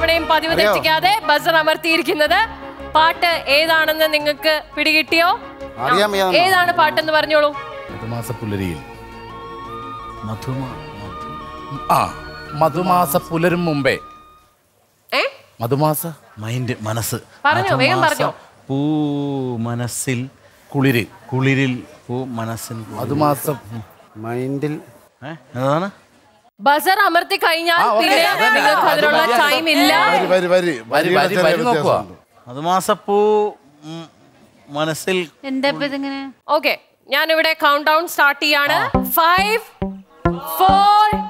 ഇത്തവണയും പതിവ് അറിയോ? തെറ്റിക്കാതെ ബസർ അമർത്തിയിരിക്കുന്നത് പാട്ട് ഏതാണെന്ന് നിങ്ങൾക്ക് പിടികിട്ടിയോ അറിയാൻ വയ്യാന്നോ? ഏതാണ് പാട്ടെന്ന് പറഞ്ഞോളൂ മധുമാസ പുലരിയിൽ മധുമ ആ മധുമാസ പുലരും മുമ്പേ ഏ മധുമാസ മൈൻഡ് മനസ്സ് പറഞ്ഞോ, വേഗം മധുമാസ പറഞ്ഞോ. പൂ മനസ്സിൽ കുളിര് കുളിരിൽ പൂ മനസ്സിൽ മധുമാസം മൈൻഡിൽ ഏ? എന്താണ് ബസർ അമർത്തി കഴിഞ്ഞാൽ ആ, ഓക്കേ. പിന്നെ അതന്നെ. നിങ്ങൾക്ക് അത് അതിനുള്ള മതി, അത് ടൈം ഇല്ല വരി വരി വരി വരി വരിയുടെ വരി ചെറിയ വരി നോക്കുക വ്യത്യാസമുണ്ട്. മധുമാസപ്പൂ ഉം, മനസ്സിൽ എന്താ ഇപ്പൊ ഇതിങ്ങനെ ഓക്കെ ഞാനിവിടെ കൗണ്ട് ഡൗൺ സ്റ്റാർട്ട് ചെയ്യാണ് ഫൈവ് ഫോർ